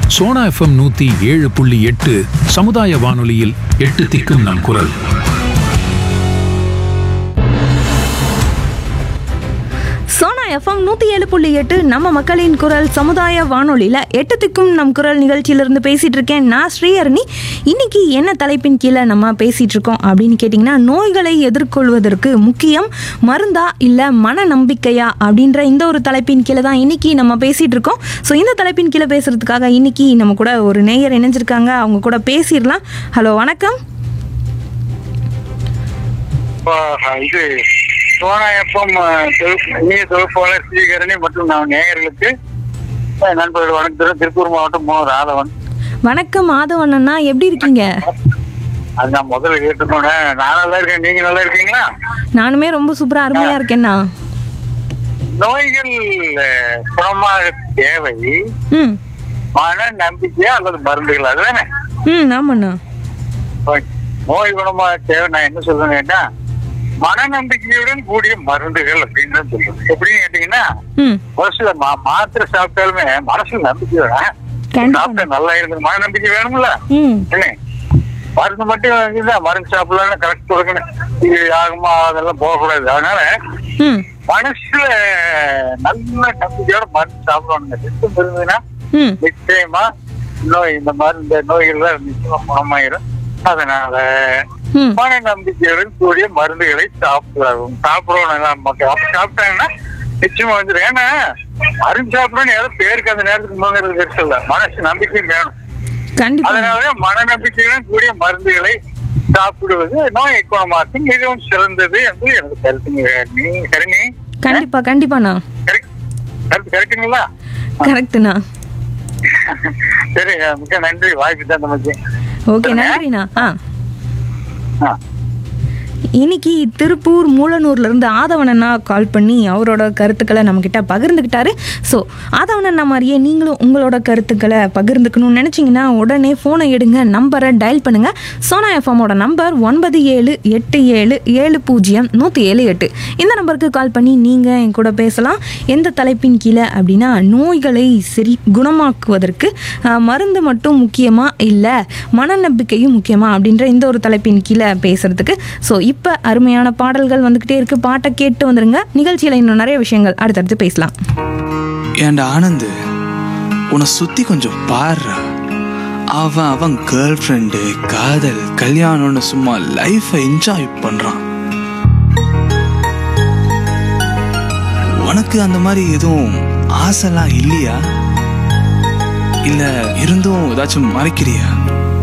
Sona FM நூத்தி ஏழு புள்ளி எட்டு சமுதாய வானொலியில் எட்டு திக்கும் நம் குரல் சோனா எஃப்எம் நூற்றி ஏழு புள்ளி எட்டு நம்ம மக்களின் குரல் சமுதாய வானொலியில் எட்டு திக்கும் நம் குரல் நிகழ்ச்சியிலிருந்து பேசிகிட்டு இருக்கேன் நான் ஸ்ரீஹரணி இன்னைக்கு என்ன தலைப்பின் கீழே நம்ம பேசிகிட்டு இருக்கோம் அப்படின்னு கேட்டிங்கன்னா நோய்களை எதிர்கொள்வதற்கு முக்கியம் மருந்தா இல்லை மன நம்பிக்கையா அப்படின்ற இந்த ஒரு தலைப்பின் கீழே தான் இன்னைக்கு நம்ம பேசிகிட்டு இருக்கோம் ஸோ இந்த தலைப்பின் கீழே பேசுகிறதுக்காக இன்னைக்கு நம்ம கூட ஒரு நேயர் இணைஞ்சிருக்காங்க அவங்க கூட பேசிடலாம் ஹலோ வணக்கம் இப்போ, இது சோனா எஃப்எம் இனிய தொகுப்பாளர் ஸ்ரீகரணி மற்றும் நான் நேயர்களுக்கு அஹ், நண்பர்கள் வணக்கம் திருப்பூர் மாவட்டம் மூணு ராதவன் வணக்கம் மாதவன் அண்ணா எப்படி இருக்கீங்க அது நான் முதல்ல கேட்டுக்கோங்க நான் நல்லா இருக்கேன் நீங்க நல்லா இருக்கீங்களா நானுமே ரொம்ப சூப்பராக அருமையாக இருக்கேண்ணா நோய்கள் அஹ், குணமாக தேவை ம் மன நம்பிக்கையா அல்லது மருந்துகள் அதுதானே ம் ஆமாண்ணா இப்போ நோய் குணமாக தேவை நான் என்ன சொல்றேன்னா மன நம்பிக்கையுடன் கூடிய மருந்துகள் அப்படின்னு தான் சொல்றேன் எப்படின்னு கேட்டீங்கன்னா ம் ஒரு சில மா- மாத்திரை சாப்பிட்டாலுமே மனசுல நம்பிக்கை வேணும் கண்டிப்பா சாப்பிட்டா நல்லா இருக்குது மன நம்பிக்கை வேணும்ல ம் என்ன மருந்து மட்டும் வாங்கிதான் மருந்து சாப்பிடலாம் கரெக்ட் கொடுக்கணும் இது ஆகுமா அதெல்லாம் போகக்கூடாது அதனால ம் மனசுல நல்ல நம்பிக்கையோட மருந்து சாப்பிடணுங்க சிஸ்டம் இருந்ததுன்னா ம் நிச்சயமா நோய் இந்த மாதிரி இந்த நோய்கள்லாம் நிச்சயமா குணமாயிரும் அதனால ம் மன நம்பிக்கையுடன் கூடிய மருந்துகளை சாப்பிடணும் சாப்பிடணும் நமக்கு அப்படி சாப்பிட்டாங்கன்னா நிச்சயமா வந்துடும் ஏன்னா மருந்து சாப்பிடணும் ஏதோ பேருக்கு அந்த நேரத்துக்கு முன்னாடி பெருசு இல்ல மனசு நம்பிக்கை வேணும் கண்டிப்பா அதனால மன நம்பிக்கையுடன் கூடிய மருந்துகளை சாப்பிடுவது நோய் குணமாக்கும் மிகவும் சிறந்தது என்று எனக்கு கருத்துங்க நீங்க கருணி கண்டிப்பா கண்டிப்பாண்ணா கரெக்ட் கருத்து கரெக்டுங்களா கரெக்டுண்ணா சரி மிக்க நன்றி வாய்ப்பு தான் நமக்கு ஓகே நன்றிண்ணா ஆ ஆ இன்னைக்கு திருப்பூர் மூலனூர்ல இருந்து ஆதவனண்ணா கால் பண்ணி அவரோட கருத்துக்களை நம்மக்கிட்ட பகிர்ந்துக்கிட்டாரு ஸோ ஆதவனண்ணா மாதிரியே நீங்களும் உங்களோட கருத்துக்களை பகிர்ந்துக்கணும்னு நினச்சிங்கன்னா உடனே ஃபோனை எடுங்க நம்பரை டயல் பண்ணுங்க சோனா எஃப்எம்மோட நம்பர் ஒன்பது ஏழு எட்டு ஏழு ஏழு பூஜ்ஜியம் நூற்றி ஏழு எட்டு இந்த நம்பருக்கு கால் பண்ணி நீங்கள் என் கூட பேசலாம் எந்த தலைப்பின் கீழே அப்படின்னா நோய்களை சரி குணமாக்குவதற்கு ஆஹ், மருந்து மட்டும் முக்கியமா இல்லை மனநம்பிக்கையும் முக்கியமா அப்படின்ற இந்த ஒரு தலைப்பின் கீழே பேசுறதுக்கு ஸோ இப்போ அருமையான பாடல்கள் வந்துக்கிட்டே இருக்கு பாட்டை கேட்டு வந்துருங்க நிகழ்ச்சியில் இன்னும் நிறைய விஷயங்கள் அடுத்தடுத்து பேசலாம் ஏன்டா ஆனந்த் உன்னை சுத்தி கொஞ்சம் பாருடா அவன் அவன் கேர்ள் ஃப்ரெண்டு காதல் கல்யாணம்னு சும்மா லைஃபை என்ஜாய் பண்றான் உனக்கு அந்த மாதிரி எதுவும் ஆசைலாம் இல்லையா இல்ல இருந்தும் ஏதாச்சும் மறைக்கிறியா